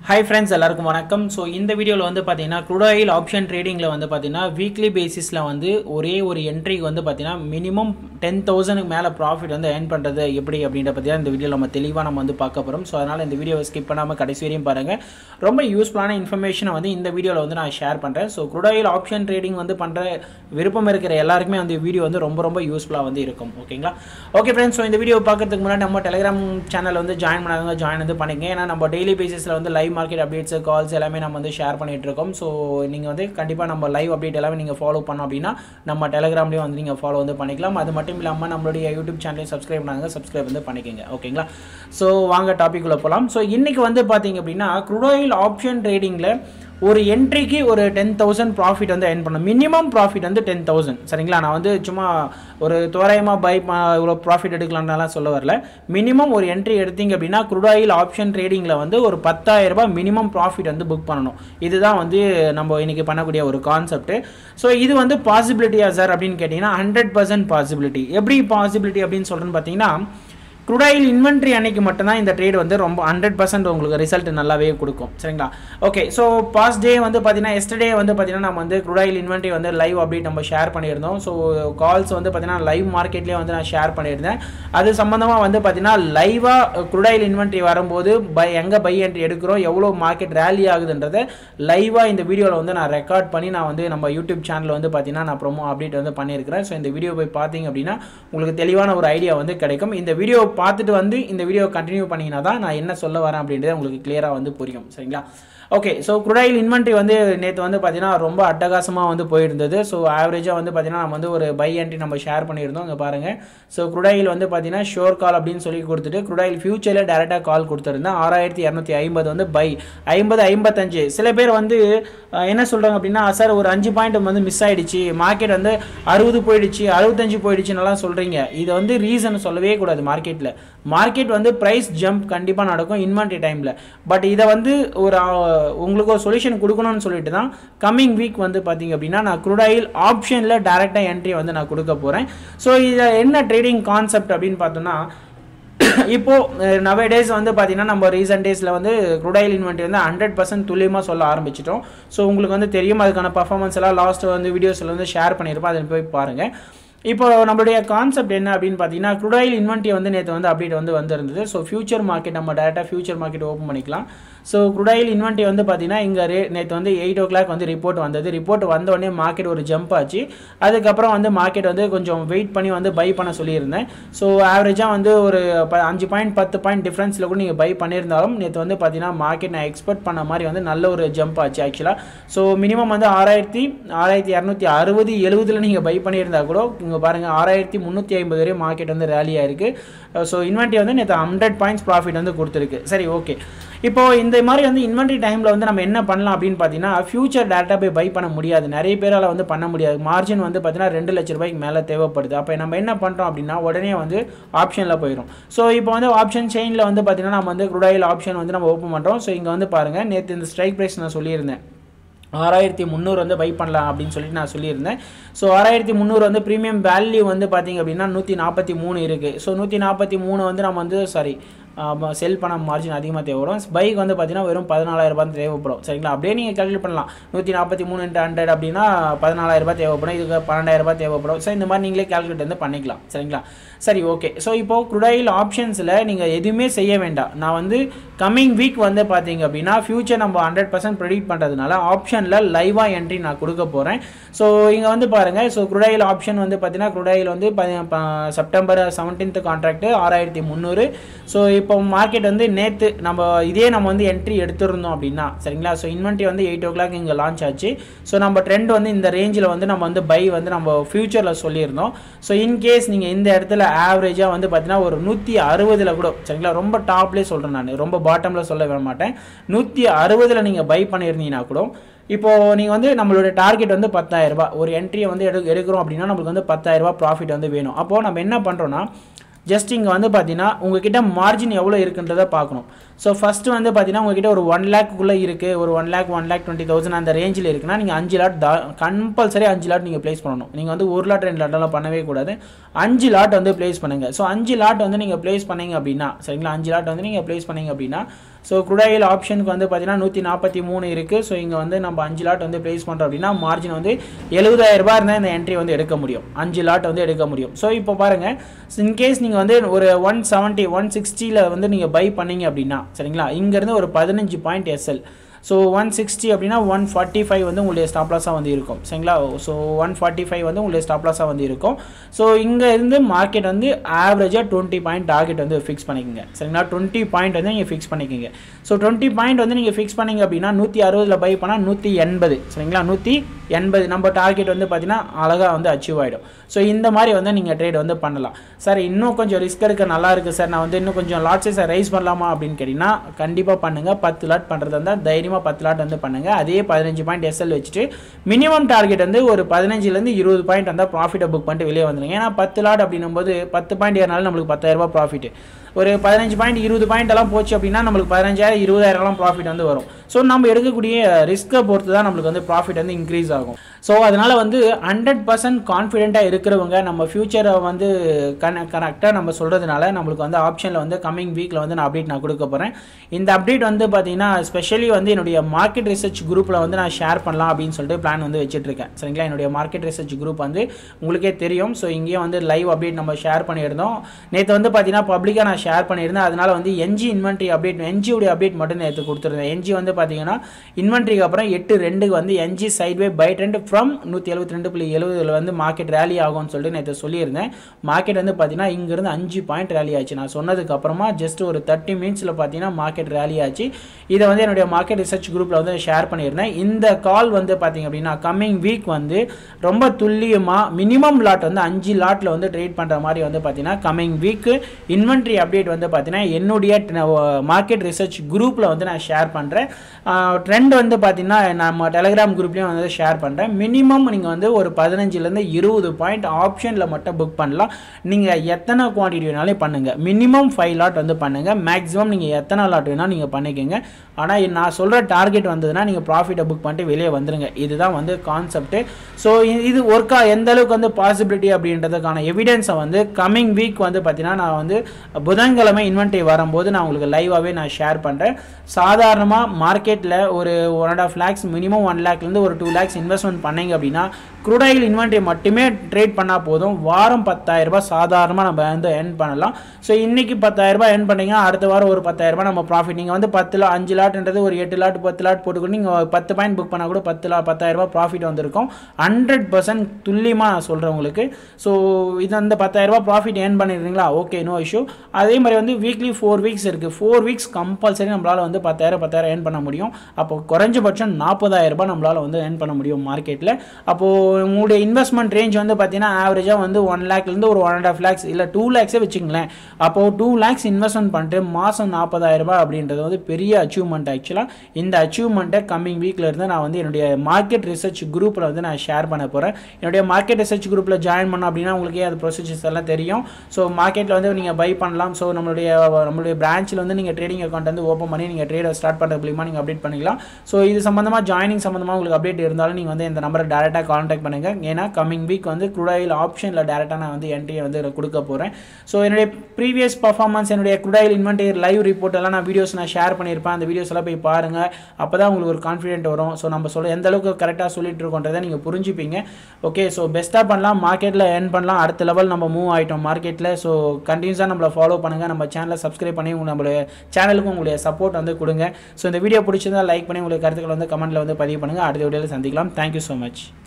hi friends எல்லாருக்கும் வணக்கம் so இந்த வீடியோவில் வந்து பார்த்தீங்கன்னா crude oil ஆப்ஷன் ட்ரேடிங்கில் வந்து பார்த்தீங்கன்னா வீக்லி பேசிஸில் வந்து ஒரே ஒரு என்ட்ரிக்கு வந்து பார்த்தீங்கன்னா மினிமம் டென் தௌசண்ட்க்கு மேலே ப்ராஃபிட் வந்து ஏர்ன் பண்ணுறது எப்படி அப்படின்ற பற்றி தான் இந்த வீடியோ நம்ம தெளிவாக நம்ம வந்து பார்க்க போகிறோம் ஸோ அதனால் இந்த வீடியோவை ஸ்கிப் பண்ணாமல் கடைசி வரையும் பாருங்கள் ரொம்ப யூஸ்ஃபுல்லான இன்ஃபர்மேஷனை வந்து இந்த வீடியோவில் வந்து நான் ஷேர் பண்ணுறேன் so crude oil option trading வந்து பண்ணுற விருப்பம் இருக்கிற எல்லாருக்குமே அந்த வீடியோ வந்து ரொம்ப ரொம்ப யூஸ்ஃபுல்லாக வந்து இருக்கும் ஓகேங்களா ஓகே ஃப்ரெண்ட்ஸ் ஸோ இந்த வீடியோ பார்க்கறதுக்கு முன்னாடி நம்ம டெலிகிராம் சேனல் வந்து ஜாயின் பண்ணாதவங்க ஜாயின் வந்து பண்ணிக்கங்க ஏன்னா நம்ம டெய்லி பேசிஸில் வந்து லைவ் மார்க்கெட் அப்டேட்ஸ் கால்ஸ் எல்லாமே நம்ம வந்து ஷேர் பண்ணிட்டு இருக்கோம் ஸோ நீங்கள் வந்து கண்டிப்பாக நம்ம லைவ் அப்டேட் எல்லாமே நீங்கள் ஃபாலோ பண்ணோம் அப்படின்னா நம்ம டெலிகிராம்லேயும் வந்து நீங்கள் ஃபாலோ வந்து பண்ணிக்கலாம் அது மட்டும் இல்லாமல் நம்மளுடைய யூடியூப் சேனலையும் சப்ஸ்கிரைப் பண்ணாங்க சப்ஸ்கிரைப் வந்து பண்ணிக்கோங்க ஓகேங்களா ஸோ வாங்க டாபிக் உள்ள போகலாம் ஸோ இன்றைக்கி வந்து பார்த்தீங்க அப்படின்னா crude oil ஆப்ஷன் ட்ரேடிங்கில் ஒரு என்ட்ரிக்கு ஒரு டென் தௌசண்ட் ப்ராஃபிட் வந்து earn பண்ணணும் மினிமம் ப்ராஃபிட் வந்து டென் தௌசண்ட் சரிங்களா நான் வந்து சும்மா ஒரு தோராயமாக பை இவ்வளோ ப்ராஃபிட் எடுக்கலாம்னாலாம் சொல்ல வரல மினிமம் ஒரு என்ட்ரி எடுத்தீங்க அப்படின்னா crude oil ஆப்ஷன் ட்ரேடிங்கில் வந்து ஒரு 10000 ரூபாய் மினிமம் ப்ராஃபிட் வந்து புக் பண்ணணும் இதுதான் வந்து நம்ம இன்னைக்கு பண்ணக்கூடிய ஒரு கான்செப்ட் ஸோ இது வந்து பாசிபிலிட்டியா சார் அப்படின்னு கேட்டிங்கன்னா ஹண்ட்ரட் பர்சன்ட் பாசிபிலிட்டி எப்படி பாசிபிலிட்டி அப்படின்னு சொல்கிறேன்னு பார்த்தீங்கன்னா குருடாயில் இன்வென்ட்ரி அன்னைக்கு மட்டும்தான் இந்த ட்ரேட் வந்து ரொம்ப ஹண்ட்ரட் பர்சன்ட் உங்களுக்கு ரிசல்ட் நல்லாவே கொடுக்கும் சரிங்களா ஓகே ஸோ பாஸ்ட் டே வந்து பார்த்தீங்கன்னா எஸ்டர்டே வந்து பார்த்தீங்கன்னா நம்ம வந்து குருடாயில் இன்வென்ட்ரி வந்து லைவ் அப்டேட் நம்ம ஷேர் பண்ணியிருந்தோம் ஸோ கால்ஸ் வந்து பார்த்தீங்கன்னா லைவ் மார்க்கெட்லேயே வந்து நான் ஷேர் பண்ணியிருந்தேன் அது சம்மந்தமாக வந்து பார்த்தீங்கன்னா லைவாக குருடாயில் இன்வென்ட்ரி வரும்போது பை எங்கே பை என்ட்ரி எடுக்கிறோம் எவ்வளோ மார்க்கெட் ரேலி ஆகுதுன்றதை லைவாக இந்த வீடியோவில் வந்து நான் ரெக்கார்ட் பண்ணி நான் வந்து நம்ம யூடியூப் சேனலில் வந்து பார்த்தீங்கன்னா நான் ப்ரோமோ அப்டேட் வந்து பண்ணியிருக்கிறேன் ஸோ இந்த வீடியோ போய் பார்த்தீங்க அப்படின்னா உங்களுக்கு தெளிவான ஒரு ஐடியா வந்து கிடைக்கும் இந்த வீடியோ பார்த்துட்டு வந்து இந்த வீடியோ கண்டினியூ பண்ணிங்கன்னா தான் நான் என்ன சொல்ல வரேன் அப்படின்றது உங்களுக்கு கிளியராக வந்து புரியும் சரிங்களா ஓகே ஸோ குருடாயில் இன்வென்ட்ரி வந்து நேற்று வந்து பார்த்தீங்கன்னா ரொம்ப அட்டகாசமாக வந்து போயிருந்தது ஸோ ஆவரேஜாக வந்து பார்த்தீங்கன்னா நம்ம வந்து ஒரு பை என்ட்ரி நம்ம ஷேர் பண்ணியிருந்தோம் இங்கே பாருங்கள் ஸோ குருடாயில் வந்து பார்த்தீங்கன்னா ஷோர் கால் அப்படின்னு சொல்லி கொடுத்துட்டு குருடாயில் ஃபியூச்சரில் டேரெக்டாக கால் கொடுத்துருந்தேன் ஆறாயிரத்தி இரநூத்தி ஐம்பது வந்து பை ஐம்பது ஐம்பத்தஞ்சு சில பேர் வந்து அஹ், என்ன சொல்கிறாங்க அப்படின்னா சார் ஒரு அஞ்சு பாயிண்ட் வந்து மிஸ் ஆயிடுச்சு மார்க்கெட் வந்து அறுபது போயிடுச்சு அறுபத்தஞ்சு போயிடுச்சுன்னெல்லாம் சொல்கிறீங்க இது வந்து ரீசன் சொல்லவே கூடாது மார்க்கெட்டில் மார்க்கெட் வந்து ப்ரைஸ் ஜம்ப் கண்டிப்பாக நடக்கும் இன்வென்ட்ரி டைமில் பட் இதை வந்து ஒரு அஹ், உங்களுக்கு ஒரு சொல்யூஷன் கொடுக்கணும்னு சொல்லிட்டு தான் கம்மிங் வீக் வந்து பார்த்தீங்க அப்படின்னா நான் குருடாயில் ஆப்ஷனில் டேரெக்டாக என்ட்ரி வந்து நான் கொடுக்க போகிறேன் ஸோ இதில் என்ன ட்ரேடிங் கான்செப்ட் அப்படின்னு பார்த்தோன்னா இப்போ நவே டேஸ் வந்து பார்த்தீங்கன்னா நம்ம ரீசெண்ட் டேஸில் வந்து குருடாயில் இன்வென்ட்ரி வந்து ஹண்ட்ரட் பர்சன்ட் துல்லியமாக சொல்ல ஆரம்பிச்சிட்டோம் ஸோ உங்களுக்கு வந்து தெரியும் அதுக்கான பர்ஃபார்மன்ஸ் எல்லாம் லாஸ்ட் வந்து வீடியோஸில் வந்து ஷேர் பண்ணியிருப்போம் அதை போய் பாருங்கள் இப்போ நம்மளுடைய கான்செப்ட் என்ன அப்படின்னு பார்த்தீங்கன்னா குருடாயில் இன்வென்ட்ரி வந்து நேற்று வந்து அப்டேட் வந்து வந்திருந்தது ஸோ ஃபியூச்சர் மார்க்கெட் நம்ம டேரெக்டாக ஃபியூச்சர் மார்க்கெட் ஓப்பன் பண்ணிக்கலாம் ஸோ குருடாயில் இன்வென்ட்ரி வந்து பார்த்தீங்கன்னா இங்கே ரே நேற்று வந்து எயிட் ஓ கிளாக் வந்து ரிப்போர்ட் வந்தது ரிப்போர்ட் வந்த உடனே மார்க்கெட் ஒரு ஜம்ப் ஆச்சு அதுக்கப்புறம் வந்து மார்க்கெட் வந்து கொஞ்சம் வெயிட் பண்ணி வந்து பை பண்ண சொல்லியிருந்தேன் ஸோ ஆவரேஜாக வந்து ஒரு ப- அஞ்சு பாயிண்ட் பத்து பாயிண்ட் டிஃப்ரென்ஸில் கூட நீங்கள் பை பண்ணியிருந்தாலும் நேற்று வந்து பார்த்தீங்கன்னா மார்க்கெட் நான் எக்ஸ்பெக்ட் பண்ண மாதிரி வந்து நல்ல ஒரு ஜம்ப் ஆச்சு ஆக்சுவலாக ஸோ மினிமம் வந்து ஆறாயிரத்தி ஆறாயிரத்தி இரநூத்தி அறுபது எழுபதில் நீங்கள் பை பண்ணியிருந்தா கூட இங்கே பாருங்கள் ஆறாயிரத்தி முந்நூற்றி ஐம்பது வரை மார்க்கெட் வந்து ரேலி ஆயிருக்கு ஸோ இன்வென்ட்ரி வந்து நேற்று ஹண்ட்ரட் பாயிண்ட்ஸ் ப்ராஃபிட் வந்து கொடுத்துருக்கு சரி ஓகே இப்போ இந்த மாதிரி வந்து இன்வென்ட்ரி டைமில் வந்து நம்ம என்ன பண்ணலாம் அப்படின்னு பார்த்தீங்கன்னா ஃபியூச்சர் டேட்டா போய் பை பண்ண முடியாது நிறைய பேரால் வந்து பண்ண முடியாது மார்ஜின் வந்து பார்த்தீங்கன்னா ரெண்டு லட்ச ரூபாய்க்கு மேலே தேவைப்படுது அப்போ நம்ம என்ன பண்ணுறோம் அப்படின்னா உடனே வந்து ஆப்ஷனில் போயிடும் ஸோ இப்போ வந்து ஆப்ஷன் செயினில் வந்து பார்த்தீங்கன்னா நம்ம வந்து குருடாயில் ஆப்ஷன் வந்து நம்ம ஓப்பன் பண்ணுறோம் ஸோ இங்கே வந்து பாருங்கள் நேற்று இந்த ஸ்ட்ரைக் ப்ரைஸ் நான் சொல்லியிருந்தேன் ஆறாயிரத்தி முந்நூறு வந்து பை பண்ணலாம் அப்படின்னு சொல்லிட்டு நான் சொல்லியிருந்தேன் ஸோ ஆறாயிரத்தி முந்நூறு வந்து ப்ரீமியம் வேல்யூ வந்து பார்த்தீங்க அப்படின்னா நூற்றி நாற்பத்தி மூணு இருக்குது ஸோ நூற்றி நாற்பத்தி மூணு வந்து நம்ம வந்து சாரி செல் பண்ண மார்ஜின் அதிகமாக தேவைப்படும் பைக் வந்து பார்த்தீங்கன்னா வெறும் பதினாலாயிரம் ரூபாய் தேவைப்படும் சரிங்களா அப்படியே நீங்கள் கால்குலேட் பண்ணலாம் நூற்றி நாற்பத்தி மூணு இன்ட்டு ஹண்ட்ரட் அப்படின்னா பதினாலாயிரம் ரூபாய் தேவைப்படும் இதுக்கு பன்னெண்டாயிரம் ரூபாய் தேவைப்படும் ஸோ இந்த மாதிரி நீங்களே கால்குலேட் வந்து பண்ணிக்கலாம் சரிங்களா சரி ஓகே ஸோ இப்போது குருடாயில் ஆப்ஷன்ஸில் நீங்கள் எதுவுமே செய்ய வேண்டாம் நான் வந்து கம்மிங் வீக் வந்து பார்த்தீங்க அப்படின்னா ஃபியூச்சர் நம்ம ஹண்ட்ரட் பர்சன்ட் ப்ரெடிக்ட் பண்ணுறதுனால ஆப்ஷனில் லைவாக என்ட்ரி நான் கொடுக்க போகிறேன் ஸோ இங்கே வந்து பாருங்கள் ஸோ குருடாயில் ஆப்ஷன் வந்து பார்த்தீங்கன்னா குருடாயில் வந்து ப- ப- செப்டம்பர் செவன்டீன்த் கான்ட்ராக்ட் ஆறாயிரத்தி முந்நூறு ஸோ இப்போ மார்க்கெட் வந்து நேற்று நம்ம இதே நம்ம வந்து என்ட்ரி எடுத்திருந்தோம் அப்படின்னா சரிங்களா ஸோ இன்வென்ட்ரி வந்து எயிட் ஓ கிளாக் இங்கே லான்ச் ஆச்சு ஸோ நம்ம ட்ரெண்ட் வந்து இந்த ரேஞ்சில் வந்து நம்ம வந்து பை வந்து நம்ம ஃபியூச்சரில் சொல்லியிருந்தோம் ஸோ இன்கேஸ் நீங்கள் இந்த இடத்துல ஆவரேஜாக வந்து பார்த்தீங்கன்னா ஒரு நூற்றி அறுபதில் கூட சரிங்களா ரொம்ப டாப்லேயே சொல்கிறேன் நான் ரொம்ப பாட்டமில் சொல்ல விட மாட்டேன் நூற்றி அறுபதில் நீங்கள் பை பண்ணியிருந்தீங்கன்னா கூட இப்போ நீங்கள் வந்து நம்மளோட டார்கெட் வந்து 10000 ரூபாய் ஒரு என்ட்ரியை வந்து எடு எடுக்கிறோம் அப்படின்னா நம்மளுக்கு வந்து 10000 ரூபாய் ப்ராஃபிட் வந்து வேணும் அப்போது நம்ம என்ன பண்ணுறோன்னா ஜஸ்ட் இங்கே வந்து பார்த்தீங்கன்னா உங்ககிட்ட மார்ஜின் எவ்வளோ இருக்குன்றதை பார்க்கணும் ஸோ ஃபஸ்ட்டு வந்து பார்த்தீங்கன்னா உங்ககிட்ட ஒரு ஒன் லேக்குள்ளே இருக்குது ஒரு one lakh one lakh twenty thousand அந்த ரேஞ்சில் இருக்குன்னா நீங்கள் அஞ்சு லாட் தா கம்பல்சரி அஞ்சு லாட் நீங்கள் ப்ளேஸ் பண்ணணும் நீங்கள் வந்து ஒரு லாட் ரெண்டு லாட்டெல்லாம் பண்ணவே கூடாது அஞ்சு லாட் வந்து ப்ளேஸ் பண்ணுங்கள் ஸோ அஞ்சு லாட் வந்து நீங்கள் ப்ளேஸ் பண்ணீங்க அப்படின்னா சரிங்களா அஞ்சு லாட் வந்து நீங்கள் ப்ளேஸ் பண்ணீங்க அப்படின்னா ஸோ குடாயில் ஆப்ஷனுக்கு வந்து பார்த்தீங்கன்னா நூற்றி நாற்பத்தி மூணு இருக்குது ஸோ இங்கே வந்து நம்ம அஞ்சு லாட் வந்து ப்ளேஸ் பண்ணுறோம் அப்படின்னா மார்ஜின் வந்து எழுபதாயிரம் ரூபாய் இருந்தால் இந்த என்ட்ரி வந்து எடுக்க முடியும் அஞ்சு லாட் வந்து எடுக்க முடியும் ஸோ இப்போ பாருங்கள் இன்கேஸ் நீங்கள் வந்து ஒரு ஒன் செவன்ட்டி ஒன் சிக்ஸ்டியில் வந்து நீங்கள் பை பண்ணீங்க அப்படின்னா சரிங்களா இங்கேருந்து ஒரு பதினஞ்சு point SL so one sixty அப்படின்னா ஒன் ஃபார்ட்டி ஃபைவ் வந்து உங்களுடைய ஸ்டாப் லாஸாக வந்து இருக்கும் சரிங்களா ஸோ ஒன் ஃபார்ட்டி ஃபைவ் வந்து உங்களுடைய ஸ்டாப் லாஸாக வந்து இருக்கும் ஸோ இங்கே இருந்து மார்க்கெட் வந்து ஆவரேஜாக டுவெண்ட்டி பாயிண்ட் டார்கெட் வந்து ஃபிக்ஸ் பண்ணிக்கோங்க சரிங்களா டுவெண்ட்டி பாயிண்ட் வந்து நீங்கள் ஃபிக்ஸ் பண்ணிக்கோங்க ஸோ டுவெண்ட்டி பாயிண்ட் வந்து நீங்கள் ஃபிக்ஸ் பண்ணீங்க அப்படின்னா நூற்றி அறுபதில் பை பண்ணால் நூற்றி எண்பது சரிங்களா நூற்றி எண்பது நம்ம டார்கெட் வந்து பார்த்தீங்கன்னா அழகாக வந்து அச்சீவ் ஆகிடும் ஸோ இந்த மாதிரி வந்து நீங்கள் ட்ரேட் வந்து பண்ணலாம் சார் இன்னும் கொஞ்சம் ரிஸ்க் எடுக்க நல்லா இருக்குது சார் நான் வந்து இன்னும் கொஞ்சம் லாட்ஸை ரைஸ் பண்ணலாமா அப்படின்னு கேட்டிங்கன்னா கண்டிப்பாக பண்ணுங்கள் பத்து லாட் பண்ணுறதா இருந்தால் தைரியமாக பத்து லாட் வந்து பண்ணுங்கள் அதே பதினஞ்சு பாயிண்ட் எஸ்எல் வச்சுட்டு மினிமம் டார்கெட் வந்து ஒரு பதினஞ்சுலேருந்து இருபது பாயிண்ட் வந்தால் ப்ராஃபிட்டை புக் பண்ணிட்டு வெளியே வந்துடுங்க ஏன்னா பத்து லாட் அப்படின்னும் போது பத்து பாயிண்ட் ஏறினாலும் நம்மளுக்கு பத்தாயிரரூபா ப்ராஃபிட் ஒரு பதினஞ்சு பாயிண்ட் இருபது பாயிண்ட் எல்லாம் போச்சு அப்படின்னா நம்மளுக்கு பதினஞ்சாயிரம் இருபதாயிரம்லாம் ப்ராஃபிட் வந்து வரும் ஸோ நம்ம எடுக்கக்கூடிய ரிஸ்க்கை பொறுத்து தான் நம்மளுக்கு வந்து ப்ராஃபிட் வந்து இன்க்ரீஸ் ஆகும் ஸோ அதனால் வந்து ஹண்ட்ரட் பர்சன்ட் கான்ஃபிடென்ட்டாக இருக்கிறவங்க நம்ம ஃப்யூச்சரை வந்து கன கரெக்டாக நம்ம சொல்கிறதுனால நம்மளுக்கு வந்து ஆப்ஷனில் வந்து கம்மிங் வீக்கில் வந்து நான் அப்டேட் நான் கொடுக்க போகிறேன் இந்த அப்டேட் வந்து பார்த்தீங்கன்னா ஸ்பெஷலி வந்து என்னுடைய மார்க்கெட் ரிசர்ச் குரூப்பில் வந்து நான் ஷேர் பண்ணலாம் அப்படின்னு சொல்லிட்டு பிளான் வந்து வச்சுட்ருக்கேன் சரிங்களா என்னுடைய மார்க்கெட் ரிசர்ச் குரூப் வந்து உங்களுக்கே தெரியும் ஸோ இங்கேயே வந்து லைவ் அப்டேட் நம்ம ஷேர் பண்ணியிருந்தோம் நேற்று வந்து பார்த்தீங்கன்னா பப்ளிக்காக நான் ஷேர் பண்ணியிருந்தேன் அதனால் வந்து என்ஜி இன்வென்ட்ரி அப்டேட் என்ஜியோடைய அப்டேட் மட்டும் நேற்று கொடுத்துருந்தேன் என்ஜி வந்து பார்த்தீங்கன்னா இன்வென்ட்ரிக்கு அப்புறம் எட்டு ரெண்டுக்கு வந்து NG sideway buy trend from நூற்றி எழுபத்தி ரெண்டு புள்ளி எழுபதில் வந்து மார்க்கெட் ரேலி ஆகும்னு சொல்லிட்டு நேற்று சொல்லியிருந்தேன் மார்க்கெட் வந்து பார்த்தீங்கன்னா இங்கேருந்து அஞ்சு பாயிண்ட் ரேலி ஆச்சு நான் சொன்னதுக்கு அப்புறமா ஜஸ்ட் ஒரு தேர்ட்டி மினிட்ஸில் பார்த்தீங்கன்னா மார்க்கெட் ரேலி ஆச்சு இதை வந்து என்னுடைய மார்க்கெட் ரிசர்ச் குரூப்பில் வந்து ஷேர் பண்ணியிருந்தேன் இந்த கால் வந்து பார்த்தீங்க அப்படின்னா கம்மிங் வீக் வந்து ரொம்ப துல்லியமாக மினிமம் லாட் வந்து அஞ்சு லாட்டில் வந்து ட்ரேட் பண்ணுற மாதிரி வந்து பார்த்தீங்கன்னா கம்மிங் வீக்கு இன்வென்ட்ரி அப்டேட் வந்து பார்த்தீங்கன்னா என்னுடைய மார்க்கெட் ரிசர்ச் குரூப்பில் வந்து நான் ஷேர் பண்ணுறேன் ட்ரெண்ட் வந்து பார்த்தீங்கன்னா நம்ம டெலிகிராம் குரூப்லேயும் வந்து ஷேர் பண்ணுறேன் மினிமம் நீங்கள் வந்து ஒரு பதினஞ்சுலேருந்து இருபது பாயிண்ட் ஆப்ஷனில் மட்டும் புக் பண்ணலாம் நீங்கள் எத்தனை குவான்டிட்டி வேணாலும் பண்ணுங்கள் மினிமம் ஃபைவ் லாட் வந்து பண்ணுங்கள் மேக்ஸிமம் நீங்கள் எத்தனை லாட் வேணால் நீங்கள் பண்ணிக்கோங்க ஆனால் நான் சொல்கிற டார்கெட் வந்ததுன்னா நீங்கள் ப்ராஃபிட்டை புக் பண்ணிட்டு வெளியே வந்துடுங்க இதுதான் வந்து கான்செப்ட்டு ஸோ இது ஒர்க்கா எந்த அளவுக்கு வந்து பாசிபிலிட்டி அப்படின்றதுக்கான எவிடன்ஸை வந்து கம்மிங் வீக் வந்து பார்த்தீங்கன்னா நான் வந்து புதன்கிழமை இன்வென்ட்ரி வரும்போது நான் உங்களுக்கு லைவாகவே நான் ஷேர் பண்ணுறேன் சாதாரணமாக மார்க்கெட்டில் ஒரு one and half lakhs minimum one லேக்லேருந்து ஒரு டூ லேக்ஸ் இன்வெஸ்ட்மெண்ட் பண்ணீங்க அப்படின்னா குரூடாயில் இன்வென்ட்ரி மட்டுமே ட்ரேட் பண்ணால் போதும் வாரம் பத்தாயிரரூபா சாதாரணமாக நம்ம வந்து எர்ன் பண்ணலாம் ஸோ இன்றைக்கி பத்தாயிரரூபா எர்ன் பண்ணீங்கன்னா அடுத்த வாரம் ஒரு பத்தாயிரரூபா நம்ம ப்ராஃபிட் நீங்கள் வந்து பத்து லா அஞ்சு லாட்ன்றது ஒரு எட்டு லாட் பத்து லாட் போட்டுக்கொண்டு நீங்கள் பத்து பாயிண்ட் புக் பண்ணால் கூட பத்து லா பத்தாயிரரூபா ப்ராஃபிட் வந்திருக்கும் ஹண்ட்ரட் பர்சன்ட் துல்லியமாக நான் சொல்கிறேன் உங்களுக்கு ஸோ இது அந்த பத்தாயிரரூபா ப்ராஃபிட் ஏர்ன் பண்ணிடுறீங்களா ஓகே நோ இஷ்யூ அதே மாதிரி வந்து வீக்லி ஃபோர் வீக்ஸ் இருக்குது ஃபோர் வீக்ஸ் கம்பல்சரி நம்மளால் வந்து பத்தாயிரம் பத்தாயிரம் ஏர்ன் பண்ண முடியும் அப்போ குறைஞ்சபட்சம் நாற்பதாயிரம் ரூபாய் நம்மளால் வந்து ஏர்ன் பண்ண முடியும் மார்க்கெட்டில் அப்போது உங்களுடைய இன்வெஸ்ட்மெண்ட் ரேஞ்ச் வந்து பார்த்தீங்கன்னா ஆவரேஜாக வந்து ஒன் லேக்லேருந்து ஒரு ஒன் அண்ட் ஆஃப் லேக்ஸ் இல்லை டூ லேக்ஸே வச்சுங்களேன் அப்போது டூ லேக்ஸ் இன்வெஸ்ட்மெண்ட் பண்ணிட்டு மாதம் நாற்பதாயிரம் ரூபாய் அப்படின்றது வந்து பெரிய அச்சீவ்மெண்ட் ஆக்சுவலாக இந்த அச்சீவ்மெண்ட்டை கம்மிங் வீக்கில் இருந்து நான் வந்து என்னுடைய மார்க்கெட் ரிசர்ச் குரூப்பில் வந்து நான் ஷேர் பண்ண போகிறேன் என்னுடைய மார்க்கெட் ரிசர்ச் குரூப்பில் ஜாயின் பண்ணோம் அப்படின்னா உங்களுக்கே அது ப்ரொசீஜர்ஸ் எல்லாம் தெரியும் ஸோ மார்க்கெட்டில் வந்து நீங்கள் பை பண்ணலாம் ஸோ நம்மளுடைய நம்மளுடைய பிரான்ச்சில் வந்து நீங்கள் ட்ரேடிங் அக்கௌண்ட் வந்து ஓப்பன் பண்ணி நீங்கள் ட்ரேடை ஸ்டார்ட் பண்ணுறது மூலியமாக நீங்கள் அப்டேட் பண்ணிக்கலாம் ஸோ இது சம்மந்தமாக ஜாயினிங் சம்மந்தமாக உங்களுக்கு அப்டேட் இருந்தாலும் நீங்கள் வந்து இந்த நம்பரை டேரெக்டாக கான்டாக்ட் பண்ணுங்கள் ஏன்னா கம்மிங் வீக் வந்து குடாயில் ஆப்ஷனில் டேரெக்டாக நான் வந்து என்ட்ரியை வந்து கொடுக்க போகிறேன் ஸோ என்னுடைய ப்ரீவியஸ் பர்ஃபார்மன்ஸ் என்னுடைய குடாயில் இன்வென்ட்ரி லைவ் ரிப்போர்ட் எல்லாம் நான் வீடியோஸ் நான் ஷேர் பண்ணியிருப்பேன் அந்த வீடியோஸ் எல்லாம் போய் பாருங்கள் அப்போ தான் உங்களுக்கு ஒரு கான்ஃபிடென்ட் வரும் ஸோ நம்ம சொல்ல எந்த அளவுக்கு கரெக்டாக சொல்லிட்டு இருக்கோன்றதை நீங்கள் புரிஞ்சுப்பீங்க ஓகே ஸோ பெஸ்ட்டாக பண்ணலாம் மார்க்கெட்டில் ஏர்ன் பண்ணலாம் அடுத்த லெவல் நம்ம மூவ் ஆகிட்டோம் மார்க்கெட்டில் ஸோ கண்டினியூஸாக நம்மளை ஃபாலோ பண்ணுங்கள் நம்ம சேனலை சப்ஸ்கிரைப் பண்ணி உங்க நம்மளுடைய சேனலுக்கு உங்களுடைய சப்போர்ட் வந்து கொடுங்க ஸோ இந்த வீடியோ பிடிச்சிருந்தா லைக் பண்ணி உங்களுக்கு கருத்துக்களை வந்து கமெண்ட்டில் வந்து பதிவு பண்ணுங்கள் அடுத்த வீடியோவில் சந்திக்கலாம் தேங்க்யூ ஸோ மச்